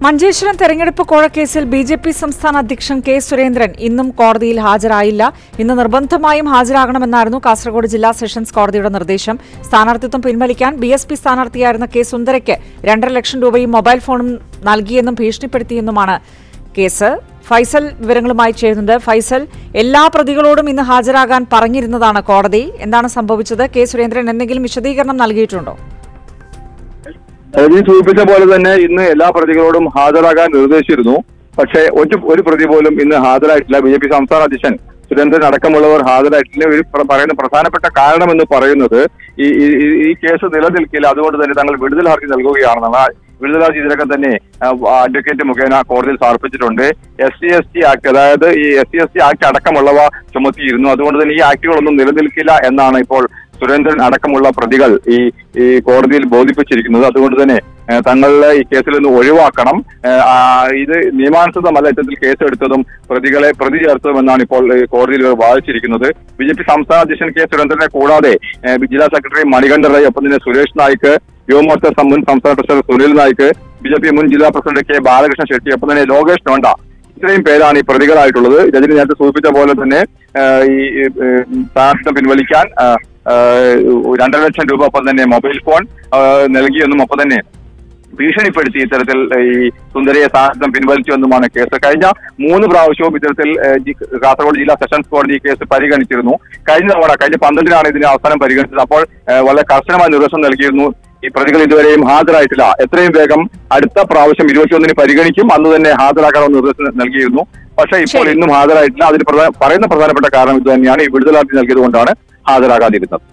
മഞ്ചേശ്വരം തെരഞ്ഞെടുപ്പ് കോഴക്കേസിൽ B J P സംസ്ഥാന അധ്യക്ഷൻ കെ സുരേന്ദ്രൻ ഇന്നും കോടതിയിൽ ഹാജരായില്ല ഇന്ന് നിർബന്ധമായും ഹാജരാകണമെന്നായിരുന്നു കാസർഗോഡ് ജില്ലാ സെഷൻസ് കോടതിയുടെ നിർദ്ദേശം സ്ഥാനാർത്ഥിത്വം പിൻവലിക്കാൻ ബി എസ് പി സ്ഥാനാർത്ഥിയായിരുന്ന കെ സുന്ദരയ്ക്ക് രണ്ടര ലക്ഷം രൂപയും മൊബൈൽ ഫോണും നൽകിയെന്നും ഭീഷണിപ്പെടുത്തിയെന്നുമാണ് കേസ് ഫൈസൽ വിവരങ്ങളുമായി ചേരുന്നുണ്ട് ഫൈസൽ എല്ലാ പ്രതികളോടും ഇന്ന് ഹാജരാകാൻ പറഞ്ഞിരുന്നതാണ് കോടതി എന്താണ് സംഭവിച്ചത് കെ സുരേന്ദ്രൻ എന്തെങ്കിലും വിശദീകരണം നൽകിയിട്ടുണ്ടോ രജനി സൂചിപ്പിച്ച പോലെ തന്നെ ഇന്ന് എല്ലാ പ്രതികളോടും ഹാജരാകാൻ നിർദ്ദേശിച്ചിരുന്നു പക്ഷേ ഒരു ഒരു പ്രതി പോലും ഇന്ന് ഹാജരായിട്ടില്ല ബി ജെ പി സംസ്ഥാന അധ്യക്ഷൻ സുരേന്ദ്രൻ അടക്കമുള്ളവർ ഹാജരായിട്ടില്ല ഒരു പ്ര- പറയുന്ന പ്രധാനപ്പെട്ട കാരണം എന്ന് പറയുന്നത് ഈ ഈ- ഈ- ഈ കേസ് നിലനിൽക്കില്ല അതുകൊണ്ട് തന്നെ തങ്ങൾ വിടുതൽ ഹർജി നൽകുകയാണെന്നാണ് വിടുതൽ ഹർജി ഇതിനകം തന്നെ ആ, അഡ്വക്കേറ്റ് മുഖേന കോടതിയിൽ സമർപ്പിച്ചിട്ടുണ്ട് S C S T act അതായത് ഈ S C S T act അടക്കമുള്ളവ ചുമത്തിയിരുന്നു അതുകൊണ്ട് തന്നെ ഈ ആക്ടുകളൊന്നും നിലനിൽക്കില്ല എന്നാണ് ഇപ്പോൾ സുരേന്ദ്രൻ അടക്കമുള്ള പ്രതികൾ ഈ ഈ കോടതിയിൽ ബോധിപ്പിച്ചിരിക്കുന്നത് അതുകൊണ്ട് തന്നെ ഏഹ്, തങ്ങളെ ഈ കേസിൽ നിന്ന് ഒഴിവാക്കണം ഏഹ്, ആ, ഇത് നിയമാനുസൃതമല്ല ഇത്തരത്തിൽ കേസ് എടുത്തതും പ്രതികളെ പ്രതി ചേർത്തതുമെന്നാണ് ഇപ്പോൾ ഈ കോടതിയിൽ ഇവർ വാദിച്ചിരിക്കുന്നത് ബി ജെ പി സംസ്ഥാന അധ്യക്ഷൻ കെ സുരേന്ദ്രനെ കൂടാതെ ഏഹ്, ജില്ലാ സെക്രട്ടറി മണികണ്ഠൻ റൈ ഒപ്പം തന്നെ സുരേഷ് നായിക്ക് യുവമോർച്ച മുൻ സംസ്ഥാന president Sunil Naik B J P മുൻ ജില്ലാ പ്രസിഡന്റ് കെ ബാലകൃഷ്ണൻ ഷെട്ടി ഒപ്പം തന്നെ ലോകേഷ് നോണ്ട ഇത്രയും പേരാണ് ഈ പ്രതികളായിട്ടുള്ളത് രജനി നേരത്തെ സൂചിപ്പിച്ച പോലെ തന്നെ ഏഹ്, ഈ ഏഹ്, സ്ഥാനാർത്ഥിത്വം പിൻവലിക്കാൻ ഏഹ്, ഏഹ്, രണ്ടര ലക്ഷം രൂപ ഒപ്പം തന്നെ മൊബൈൽ ഫോൺ ഏഹ്, നൽകിയെന്നും ഒപ്പം തന്നെ ഭീഷണിപ്പെടുത്തി ഇത്തരത്തിൽ ഈ സുന്ദരിയെ സ്ഥാനാർത്ഥിത്വം പിൻവലിച്ചു എന്നുമാണ് കേസ് കഴിഞ്ഞ മൂന്ന് പ്രാവശ്യവും ഇത്തരത്തിൽ ഏഹ്, ജി- കാസർഗോഡ് ജില്ലാ സെഷൻസ് കോടതി ഈ കേസ് പരിഗണിച്ചിരുന്നു കഴിഞ്ഞ തവണ കഴിഞ്ഞ പന്ത്രണ്ടിനാണ് ഇതിനെ അവസാനം പരിഗണിച്ചത് അപ്പോൾ ഏഹ്, വളരെ കർശനമായ നിർദ്ദേശം നൽകിയിരുന്നു ഈ പ്രതികൾ ഇതുവരെയും ഹാജരായിട്ടില്ല എത്രയും വേഗം അടുത്ത പ്രാവശ്യം ഇരുപത്തിയൊന്നിന് പരിഗണിക്കും അന്ന് തന്നെ ഹാജരാക്കാനുള്ള നിർദ്ദേശം നൽകിയിരുന്നു പക്ഷേ ഇപ്പോൾ ശരി. ഇന്നും ഹാജരായിട്ടില്ല അതിന് പ്രധാന- പറയുന്ന പ്രധാനപ്പെട്ട കാരണം ഇത് തന്നെയാണ് ഈ വിടുതലാക്കി നൽകിയത് കൊണ്ടാണ് ഹാജരാകാതിരുന്നത്